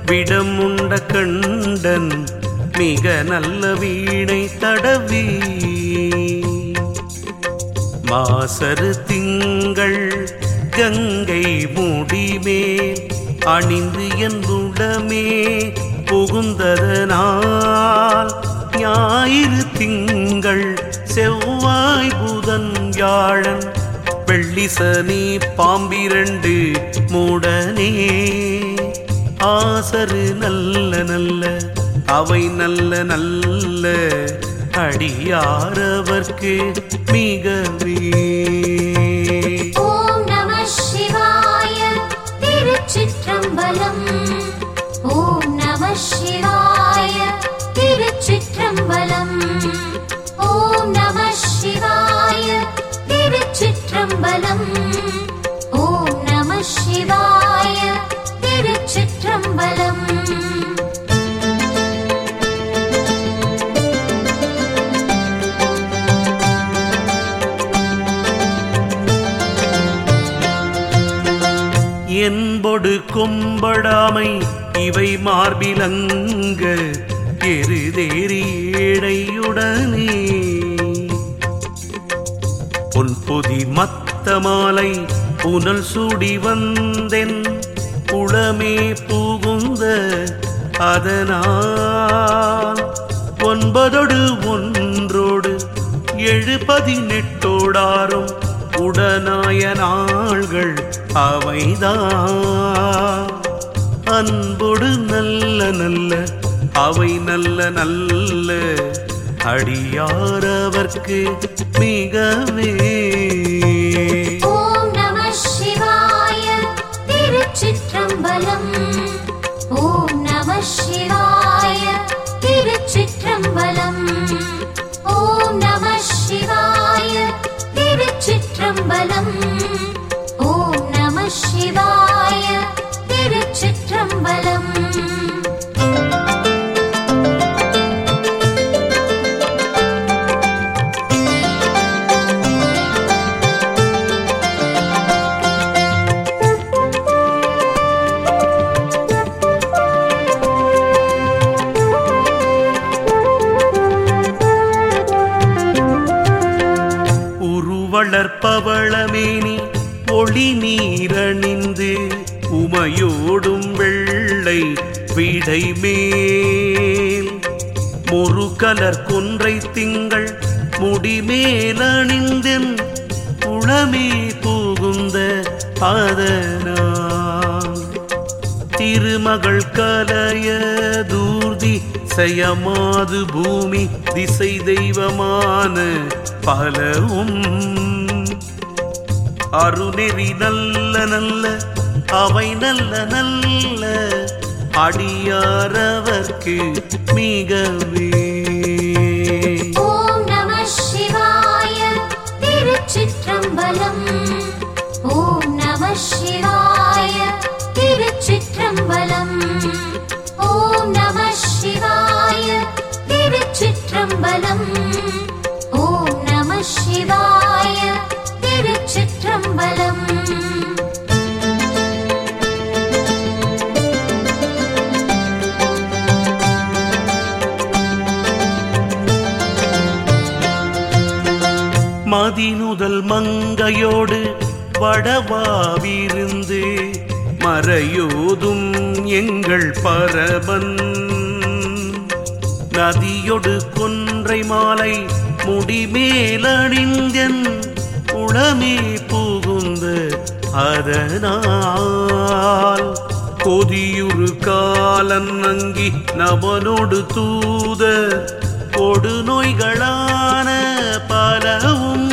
விடமுண்ட கண்டன் மிக நல்ல வீணை தடவி மாசரு திங்கள் கங்கை முடிமேல் அணிந்து என்புடமே புகுந்ததனால் ஞாயிறு திங்கள் செவ்வாய் புதன் வியாழன் வெள்ளி சனி பாம்பிரண்டு மூடனே ஆசரு நல்ல நல்ல அவை நல்ல நல்ல அடியாரவர்க்கு மிகவே ஓம் நம சிவாய திருச்சிற்றம்பலம் ஓம் நம சிவாய திருச்சிற்றம்பலம் ஓம் நம சிவாய திருச்சிற்றம்பலம் ஓம் நம சிவாய திருச்சிற்றம்பலம் என்பொடு கொம்படாமை இவை மார்பிலங்க எருதேறி ஏழையுடனே பொன்பொதி மத்த மாலை புனல் சூடி வந்தென் புலமே புகுந்த அதனால் ஒன்பதொடு ஒன்றோடு எழு பதினெட்டோடாரும் உடனாய நாள்கள் அவைதான் அன்பொடு நல்ல நல்ல அவை நல்ல நல்ல அடியாரவர்க்கு மிகவே ஓம் நம சிவாய திருச்சிற்றம்பலம் ஓம் நம சிவாய திருச்சிற்றம்பலம் ஓம் நம சிவாய திருச்சிற்றம்பலம் ஓம் நம சிவாய திருச்சிற்றம்பலம் உருவளர்பவளமேனி ஒளி நீரணிந்து உமையோடும் வெள்ளை விடை மேல் முருகலர் கொன்றை திங்கள் முடிமேலணிந்தென் உளமே புகுந்த அதனால் திருமகள் கலைய தூர்தி செய்யமாது பூமி திசை தெய்வமான பலவும் அருநெறி நல்ல நல்ல அவை நல்ல நல்ல அடியாரவர்க்கு மிகவே ஓம் நம சிவாய திருச்சிற்றம்பலம் ஓம் நம சிவாய திருச்சிற்றம்பலம் ஓம் நம சிவாய திருச்சிற்றம்பலம் ஓம் நம சிவாய திருச்சிற்றம்பலம் மதினுதல் மங்கையோடு வடவாவிருந்து மறையோதும் எங்கள் பரபன் நதியொடு கொன்றை மாலை முடிமேலணிந்தன் உளமே புகுந்த அதனால் கொதியுறு காலன் அங்கி நவனோடு தூத கொடு நோய்களான பலவும்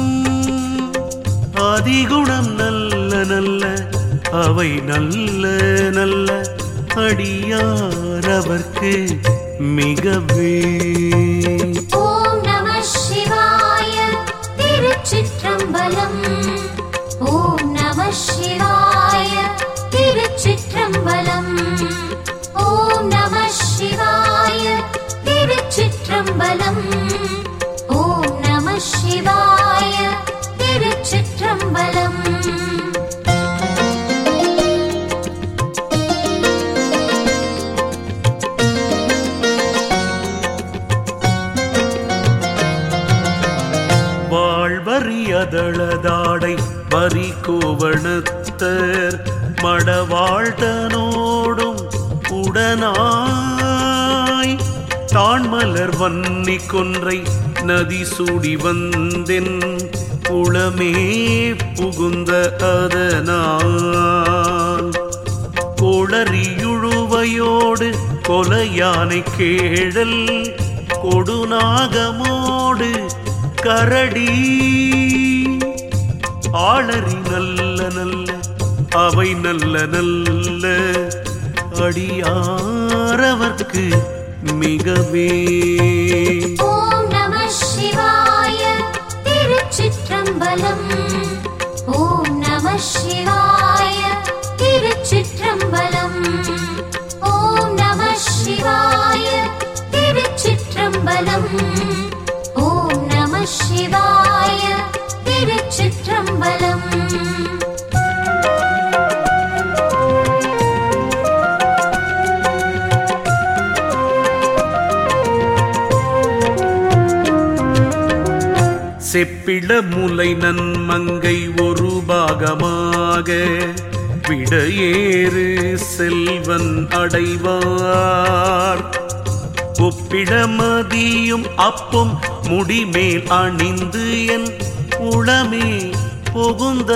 அதிகுணம் நல்ல நல்ல அவை நல்ல நல்ல அடியாரவர்க்கு மிகவே ஓம் நம சிவாய திருச்சிற்றம்பலம் ஓம் நம சிவாய திருச்சிற்றம்பலம் ஓம் நம சிவாய திருச்சிற்றம்பலம் ஓம் நம சிவாய திருச்சிற்றம்பலம் மலரியதளதாடை வரி கோவணத்தர் மடவாழ்தனோடும் உடனாய் தான் மலர் வன்னி கொன்றை நதி சூடி வந்தென் குளமே புகுந்த அதனால் கோளறியுழுவையோடு கொலையானை கேழல் கொடுநாகமோடு கரடி ஆளறி நல்ல நல்ல அவை நல்ல நல்ல அடியாரவர்க்கு மிகவே ஓம் நம சிவாய திருச்சிற்றம்பலம் ஓம் நம சிவாய திருச்சிற்றம்பலம் ஓம் நம சிவாய திருச்சிற்றம்பலம் ஓம் நம சிவாய திருச்சிற்றம்பலம் செப்பிள முலை நன்மங்கை ஒரு பாகமாக விடையேறு செல்வன் அடைவார் ஒப்பிடமதியும் அப்பும் முடிமேல் அணிந்து என் உளமே புகுந்த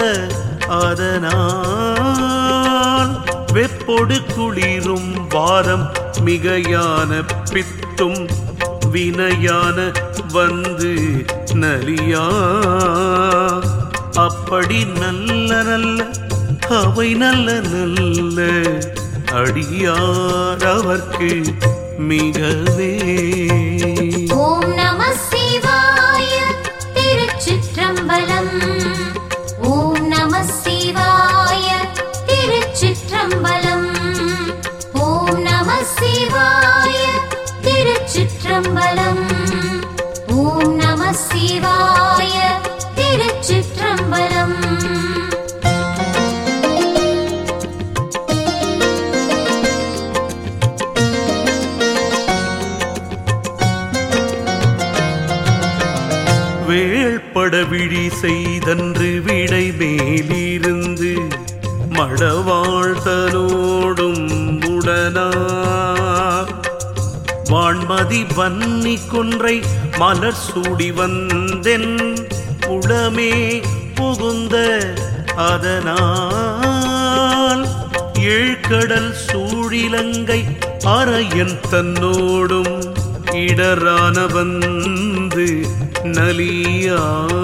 அதனால் வெப்பொடு குளிரும் வாரம் மிகையான பித்தும் வினையான வந்து நலியா அப்படி நல்ல நல்ல அவை நல்ல நல்ல அடியார் அவர்க்கு மிகவே ஓம் நம சிவாய திருச்சிற்றம்பலம் ஓம் நம சிவாய திருச்சிற்றம்பலம் ஓம் நம சிவாய திருச்சிற்றம்பலம் ஓம் நம சிவாய திருச்சிற்றம்பலம் வேள்பட விழி செய்தன்று விடை மேலிருந்து மடவாழ்த்தனோடும் உடனார் வான்மதி வன்னி குன்றை மலர் சூடி வந்தென் உளமே புகுந்த அதனால் ஏழ்கடல் சூழிலங்கை அரையன் தன்னோடும் இடரான வந்து நலியா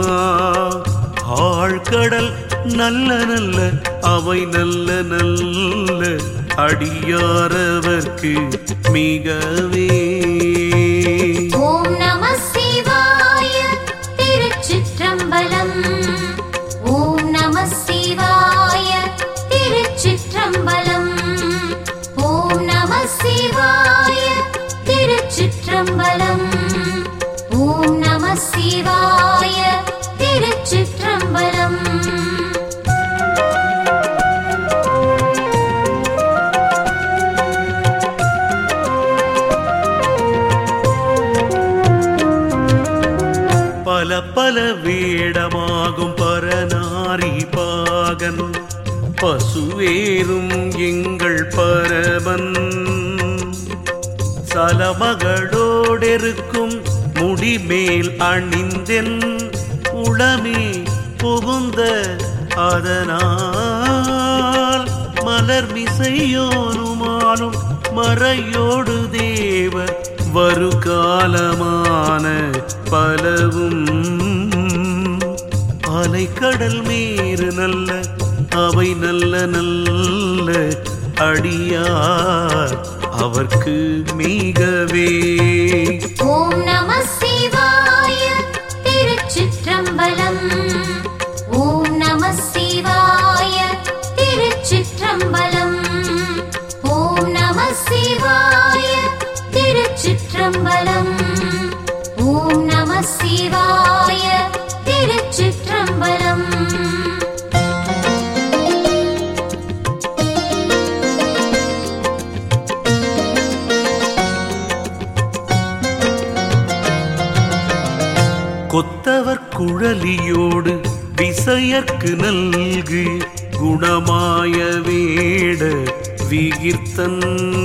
ஆழ்கடல் நல்ல நல்ல அவை நல்ல நல்ல அடியாரவர்க்கு மிகவே ஓம் நம சிவாய திருச்சிற்றம்பலம் ஓம் நம சிவாய திருச்சிற்றம்பலம் ஓம் நம சிவாய திருச்சிற்றம்பலம் ஓம் நம சிவாய திருச்சிற்றம்பலம் பல பல வேடமாகும் பரநாரி பாகன் பசுவேறும் எங்கள் பரவன் சலமகளோடெருக்கும் முடிமேல் அணிந்தென் உளமே புகுந்த அதனால் மலர் மிசையோனுமானும் மறையோடு தேவர் வருகாலமான பலவும் அலைக்கடல் மேறு நல்ல அவை நல்ல நல்ல அடியார் அவர்க்கு மிகவே ஓம் நம சிவாய திருச்சிற்றம்பலம் ஓம் நம சிவாய திருச்சிற்றம்பலம் ஓம் நம சிவாய திருச்சிற்றம்பலம் ஓம் நம சிவாய திருச்சிற்றம்பலம் கொத்தவர் குழலியோடு விசையற்கு நல்கு குணமாய வேட விகிர்த்தன்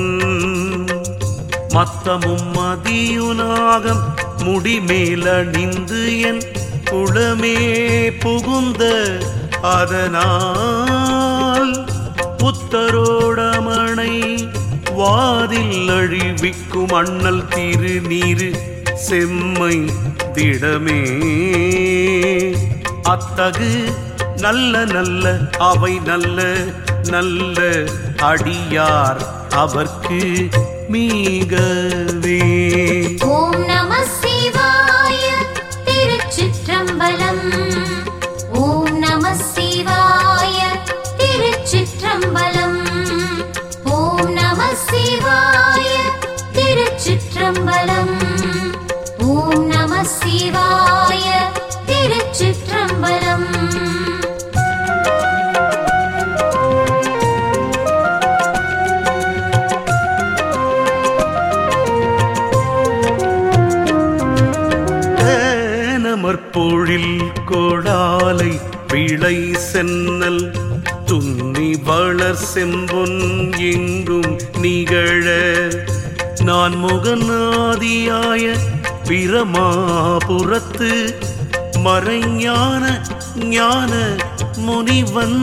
மத்தமும் மதியுனாகம் முடிமேலணிந்து என் குளமே புகுந்த அதனால் புத்தரோடமனை வாதில் அழிவிக்கும் அண்ணல் திருநீரு செம்மை திடமே அத்தகு நல்ல நல்ல அவை நல்ல நல்ல அடியார் அவர்க்கு மீகவே ஓம் நம சிவாய திருச்சிற்றம்பலம் ஓம் நம சிவாய திருச்சிற்றம்பலம் ஓம் நம சிவாய திருச்சிற்றம்பலம் ஓம் நம சிவாய திருச்சிற்றம்பலம் நமற்பொழில் கோடாலை விளை சென்னல் துன்னி வளர் செம்பொன் எங்கும் நிகழ நான் முகநாதியாய பிரமாபுரத்து மறைஞான ஞான முனிவன்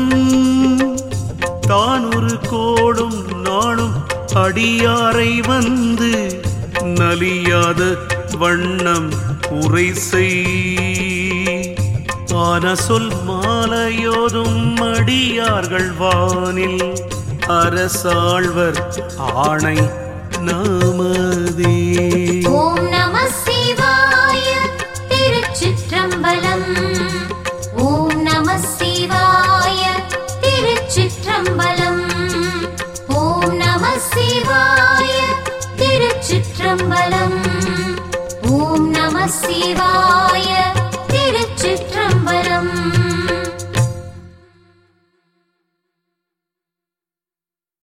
தான் ஒரு கோடும் நாளும் அடியாரை வந்து நலியாத வண்ணம் உரை செய் ஆன சொல் மாலையோதும் அடியார்கள் வானில் அரசாழ்வர் ஆணை நாம